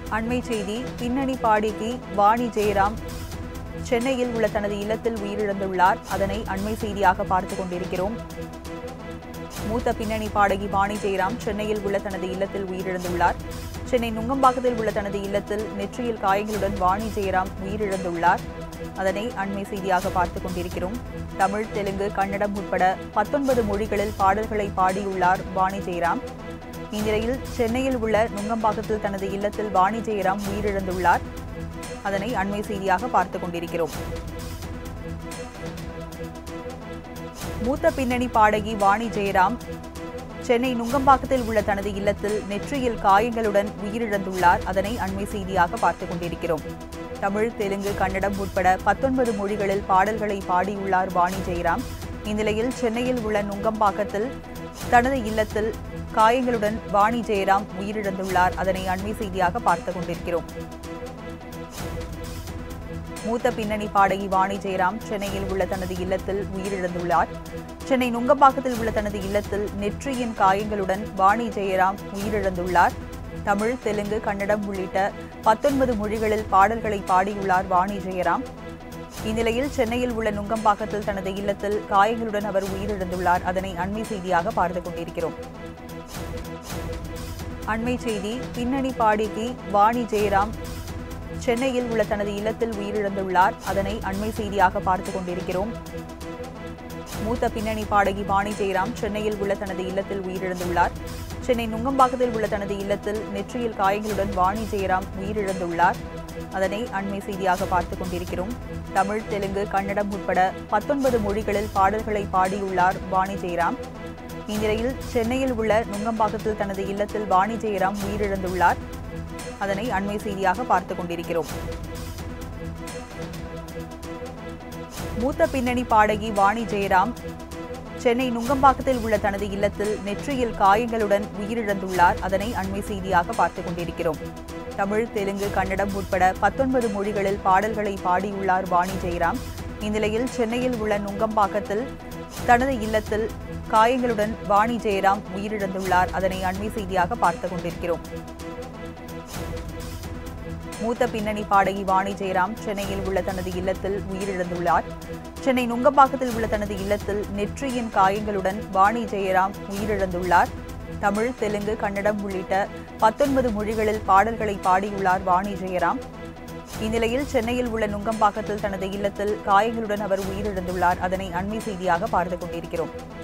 அண்மை செய்தி பின்னணி பாடகி வாணி ஜெயராம் சென்னையில் உள்ள தனது இல்லத்தில் உயிரிழந்துள்ளார் அதனை அண்மை செய்தியாக பார்த்துக் கொண்டிருக்கிறோம் மூத்த பின்னணி பாடகி வாணி ஜெயராம் சென்னையில் உள்ள தனது இல்லத்தில் உயிரிழந்துள்ளார் சென்னை நுங்கம்பாக்கத்தில் உள்ள தனது இல்லத்தில் நெற்றியில் காயங்களுடன் வாணி ஜெயராம் உயிரிழந்துள்ளார் அதனை அண்மை செய்தியாக பார்த்துக் கொண்டிருக்கிறோம் தமிழ் தெலுங்கு கன்னடம் உட்பட பத்தொன்பது மொழிகளில் பாடல்களை பாடியுள்ளார் வாணி ஜெயராம் இந்நிலையில் சென்னையில் உள்ள நுங்கம்பாக்கத்தில் தனது இல்லத்தில் வாணி ஜெயராம் உயிரிழந்துள்ளார் அதனை அண்மை செய்தியாக பார்த்துக் கொண்டிருக்கிறோம் மூத்த பின்னணி பாடகி வாணி ஜெயராம் சென்னை நுங்கம்பாக்கத்தில் உள்ள தனது இல்லத்தில் நெற்றியில் காயங்களுடன் உயிரிழந்துள்ளார் அதனை அண்மை செய்தியாக பார்த்துக் கொண்டிருக்கிறோம் தமிழ் தெலுங்கு கன்னடம் உட்பட பத்தொன்பது மொழிகளில் பாடல்களை பாடியுள்ளார் வாணி ஜெயராம் இந்நிலையில் சென்னையில் உள்ள நுங்கம்பாக்கத்தில் தனது இல்லத்தில் காயங்களுடன் வாணி ஜெயராம் உயிரிழந்துள்ளார் அதனை அண்மை செய்தியாக பார்த்துக் கொண்டிருக்கிறோம் மூத்த பின்னணி பாடகி வாணி ஜெயராம் சென்னையில் உள்ள தனது இல்லத்தில் உயிரிழந்துள்ளார் சென்னை நுங்கம்பாக்கத்தில் உள்ள தனது இல்லத்தில் நெற்றியின் காயங்களுடன் வாணி ஜெயராம் உயிரிழந்துள்ளார் தமிழ் தெலுங்கு கன்னடம் உள்ளிட்ட பத்தொன்பது மொழிகளில் பாடல்களை பாடியுள்ளார் வாணி ஜெயராம் இந்நிலையில் சென்னையில் உள்ள நுங்கம்பாக்கத்தில் தனது இல்லத்தில் காயங்களுடன் அவர் உயிரிழந்துள்ளார் அதனை அண்மை செய்தியாக பார்த்துக் கொண்டிருக்கிறோம் அண்மை செய்தி பின்னணி பாடகி வாணி ஜெயராம் சென்னையில் உள்ள தனது இல்லத்தில் உயிரிழந்துள்ளார் அதனை அண்மை செய்தியாக பார்த்துக் கொண்டிருக்கிறோம் மூத்த பின்னணி பாடகி வாணி ஜெயராம் சென்னையில் உள்ள தனது இல்லத்தில் உயிரிழந்துள்ளார் சென்னை நுங்கம்பாக்கத்தில் உள்ள தனது இல்லத்தில் நெற்றியில் காயங்களுடன் வாணி ஜெயராம் உயிரிழந்துள்ளார் அதனை அண்மை செய்தியாக பார்த்துக் கொண்டிருக்கிறோம் தமிழ் தெலுங்கு கன்னடம் உட்பட பத்தொன்பது மொழிகளில் பாடல்களை பாடியுள்ளார் வாணி ஜெயராம் இந்நிலையில் சென்னையில் உள்ள நுங்கம்பாக்கத்தில் தனது இல்லத்தில் வாணி ஜெயராம் உயிரிழந்துள்ளார் அதனை அண்மை செய்தியாக பார்த்துக் கொண்டிருக்கிறோம் மூத்த பின்னணி பாடகி வாணி ஜெயராம் சென்னை நுங்கம்பாக்கத்தில் உள்ள தனது இல்லத்தில் நெற்றியில் காயங்களுடன் உயிரிழந்துள்ளார் அதனை அண்மை செய்தியாக பார்த்துக் கொண்டிருக்கிறோம் தமிழ் தெலுங்கு கன்னடம் உட்பட பத்தொன்பது மொழிகளில் பாடல்களை பாடியுள்ளார் வாணி ஜெயராம் இந்நிலையில் சென்னையில் உள்ள நுங்கம்பாக்கத்தில் தனது இல்லத்தில் காயங்களுடன் வாணி ஜெயராம் உயிரிழந்துள்ளார் அதனை அண்மை செய்தியாக பார்த்துக் கொண்டிருக்கிறோம் மூத்த பின்னணி பாடகி வாணி ஜெயராம் சென்னையில் உள்ள தனது இல்லத்தில் உயிரிழந்துள்ளார் சென்னை நுங்கம்பாக்கத்தில் உள்ள தனது இல்லத்தில் நெற்றியின் காயங்களுடன் வாணி ஜெயராம் உயிரிழந்துள்ளார் தமிழ் தெலுங்கு கன்னடம் உள்ளிட்ட பத்தொன்பது மொழிகளில் பாடல்களை பாடியுள்ளார் வாணி ஜெயராம் இந்நிலையில் சென்னையில் உள்ள நுங்கம்பாக்கத்தில் தனது இல்லத்தில் காயங்களுடன் அவர் உயிரிழந்துள்ளார் அதனை அண்மை செய்தியாக பார்த்துக் கொண்டிருக்கிறோம்